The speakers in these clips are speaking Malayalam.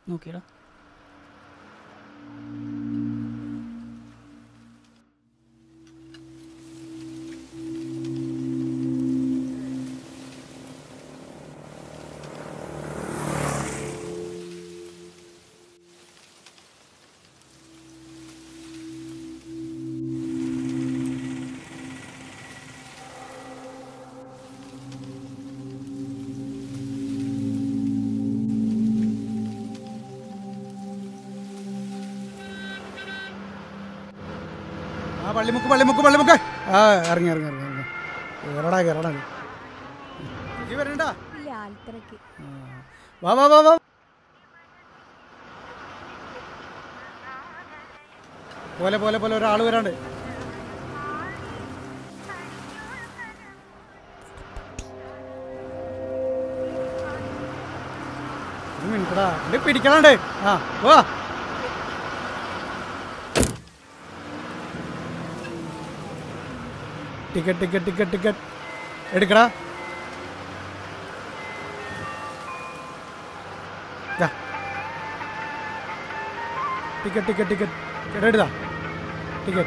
നോക്കിയടാ ആ പള്ളിമുക്ക് പള്ളിമുക്ക് പള്ളിമുക്ക് ആ ഇറങ്ങി ഇറങ്ങി ഇറങ്ങി ഇറങ്ങി കയറടാ കയറടാ ഈ വരണ്ടാ ഇല്ല ആൽത്തറയ്ക്ക് വാ വാ വാ വാ പോലെ പോലെ പോലെ ഒരാൾ വരാണ്ട് ഒരു മിനിറ്റടാ ഇത് പിടിക്കണണ്ട് ആ വാ ടിക്കറ്റ് ടിക്കറ്റ് ടിക്കറ്റ് ടിക്കറ്റ് എടുക്കടാ ദാ. ടിക്കറ്റ് ടിക്കറ്റ് ടിക്കറ്റ് എടാ എടുതാ ടിക്കറ്റ്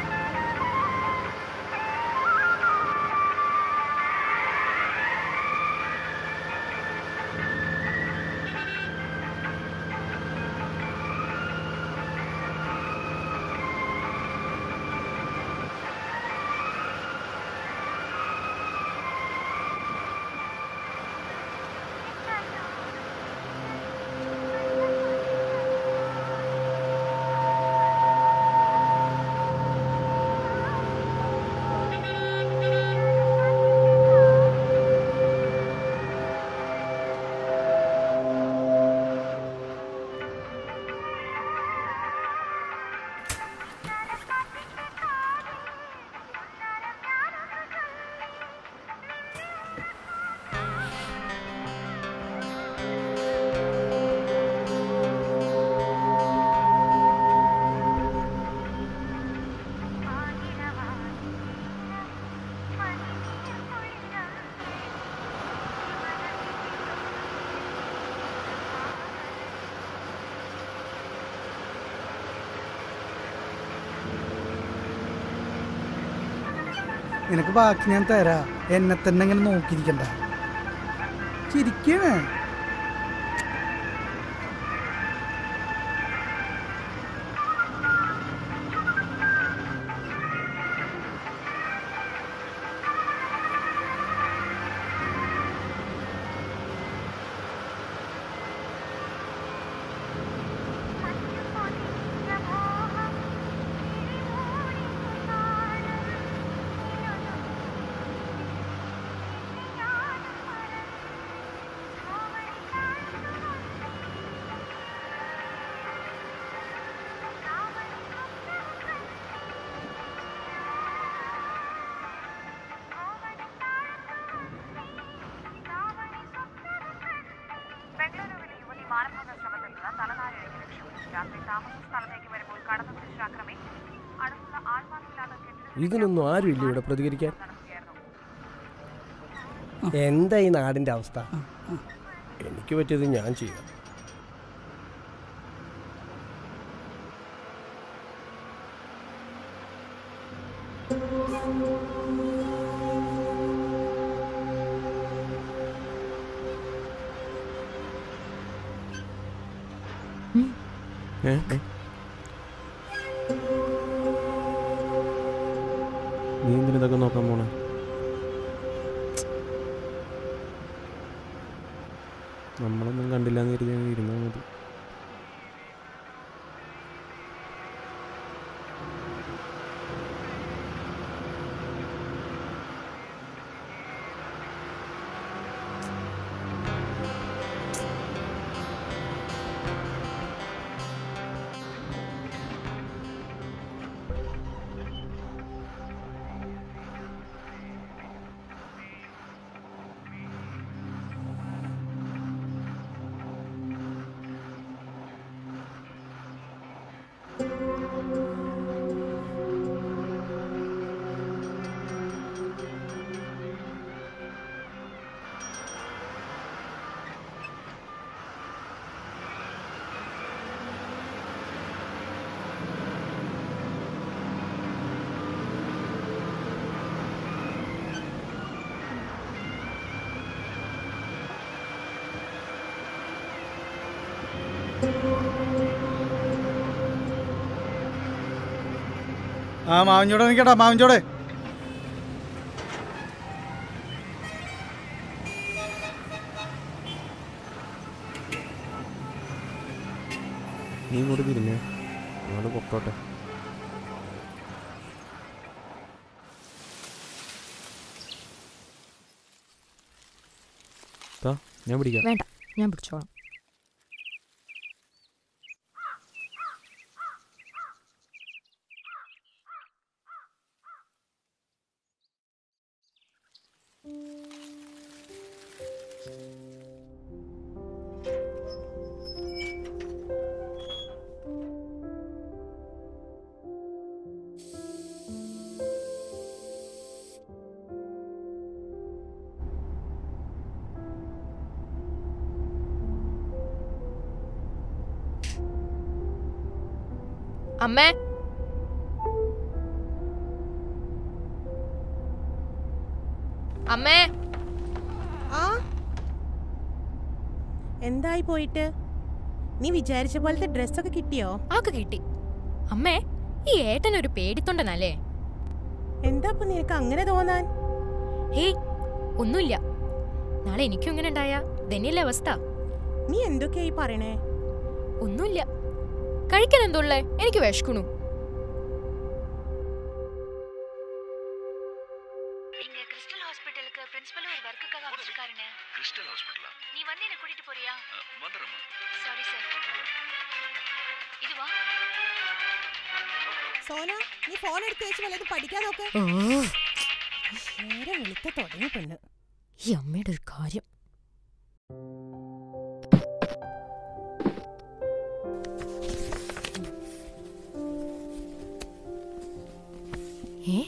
നിനക്ക് ബാക്കി ഞാൻ തരാ എന്നെ തന്നെ ഇങ്ങനെ നോക്കിയിരിക്കണ്ട ചിരിക്കണേ ബംഗളൂരുവിൽ യുവതി മാനഭംഗ ശ്രമത്തിൽ നിന്ന് തലനാരിഴയ്ക്ക് രക്ഷപ്പെട്ടു രാത്രി താമസ സ്ഥലത്തേക്ക് വരുമ്പോൾ കടന്നു പിടിച്ച അക്രമി അടുത്തുള്ള ആൾമാർക്കില്ലാത്ത കെട്ടിടത്തിൽ ഇതിനൊന്നും ആരുമില്ല ഇവിടെ പ്രതികരിക്കാൻ നടക്കുകയായിരുന്നു എന്താ ഈ നാടിന്റെ അവസ്ഥ എനിക്ക് പറ്റിയത് ഞാൻ ചെയ്യാം ഏ? നീ എന്തിനാ ഇതൊക്കെ നോക്കാൻ പോണേ നമ്മളൊന്നും കണ്ടില്ല എന്ന് കരുതി അങ്ങ് ഇരുന്നാൽ മതി ആ മാവഞ്ചോടെ നിൽക്കട്ടാ മാവഞ്ചോടെ നീ ഇങ്ങോട്ട് തിരിഞ്ഞേ അങ്ങോട്ട് പൊക്കോട്ടെ താ ഞാൻ പിടിക്കാം വേണ്ട ഞാൻ പിടിച്ചോളാം അമ്മേ അമ്മേ ആ എന്തായി പോയിട്ട് നീ വിചാരിച്ച പോലത്തെ ഡ്രസ്സൊക്കെ കിട്ടിയോ ആക്ക് കിട്ടി അമ്മേ ഈ ഏട്ടൻ ഒരു പേടിത്തൊണ്ടനല്ലേ എന്താ ഇപ്പൊ നിനക്ക് അങ്ങനെ തോന്നാൻ ഹേയ് ഒന്നുമില്ല നാളെ എനിക്കും ഇങ്ങനെ ഉണ്ടായ തന്നെയല്ലേ അവസ്ഥ നീ എന്തൊക്കെയായി പറയണേ ഒന്നുമില്ല കഴിക്കാൻ എന്തുള്ളേ എനിക്ക് വിശക്കണു இங்க கிறிஸ்டல் ஹாஸ்பிட்டலுக்கு பிரின்சிபல் ஒரு ஒர்க்குக்காக அமைச்சிருக்காருன்னு கிறிஸ்டல் ஹாஸ்பிட்டலா நீ வந்து என்ன கூட்டிட்டு போறியா வந்துடுறேம்மா சாரி சார் இதுவா സോന നീ ഫോൺ എടുത്ത് വെച്ച് വല്ലതും പഠിക്കാൻ നോക്ക് നേരെ വിളിക്ക തുടങ്ങി പെണ്ണ് ഈ അമ്മയുടെ ഒരു കാര്യം ഏ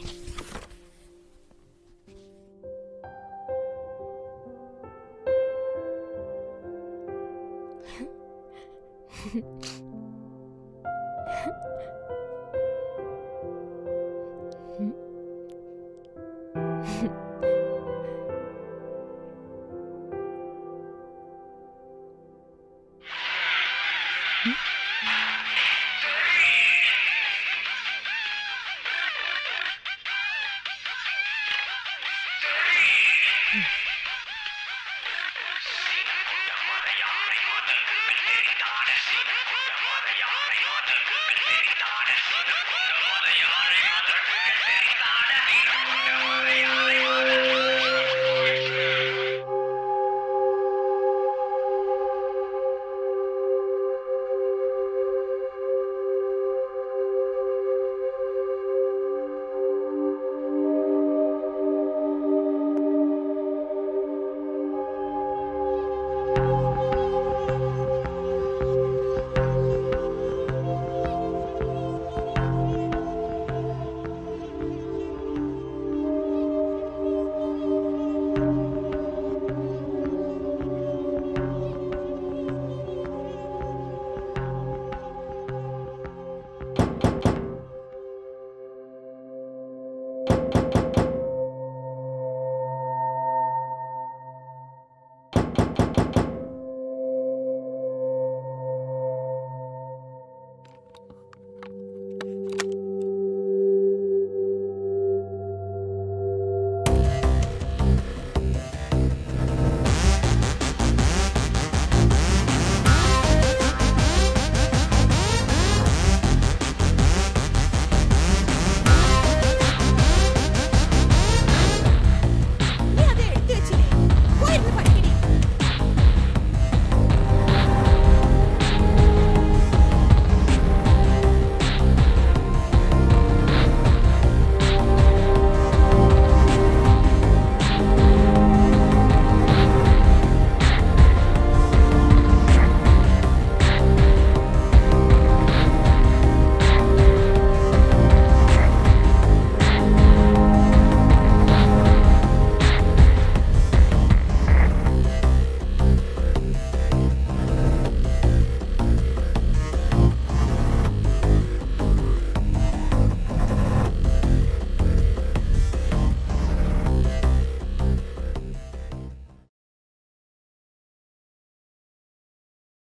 யாரை